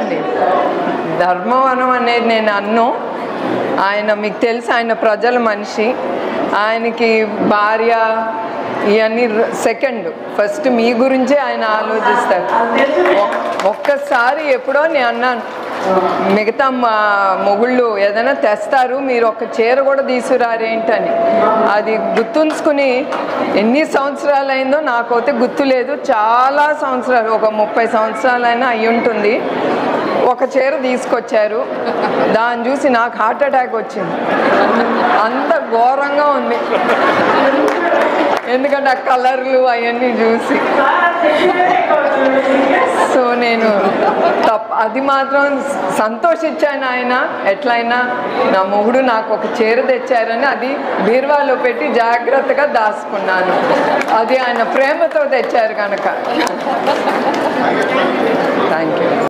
అండి ధర్మవరం అనేది నేను అన్ను ఆయన మీకు తెలుసు ఆయన ప్రజల మనిషి ఆయనకి భార్య ఇవన్నీ సెకండ్ ఫస్ట్ మీ గురించే ఆయన ఆలోచిస్తారు ఒక్- ఒక్కసారి ఎప్పుడో నేను అన్నాను మిగతా మా మొగుళ్ళు ఏదైనా తెస్తారు మీరు ఒక చీర కూడా తీసుకురారేంటని అది గుర్తుంచుకుని ఎన్ని సంవత్సరాలు అయిందో నాకైతే గుర్తులేదు చాలా సంవత్సరాలు ఒక ముప్పై సంవత్సరాలైనా అయి ఉంటుంది ఒక చీర తీసుకొచ్చారు దాన్ని చూసి నాకు హార్ట్ అటాక్ వచ్చింది అంత ఘోరంగా ఉంది ఎందుకంటే ఆ కలర్లు అవన్నీ చూసి సో నేను తప్ప అది మాత్రం సంతోషించాను ఆయన ఎట్లయినా నా మొగుడు నాకు ఒక చీర తెచ్చారని అది బీరువాలో పెట్టి జాగ్రత్తగా దాచుకున్నాను అది ఆయన ప్రేమతో తెచ్చారు కనుక థ్యాంక్ యూ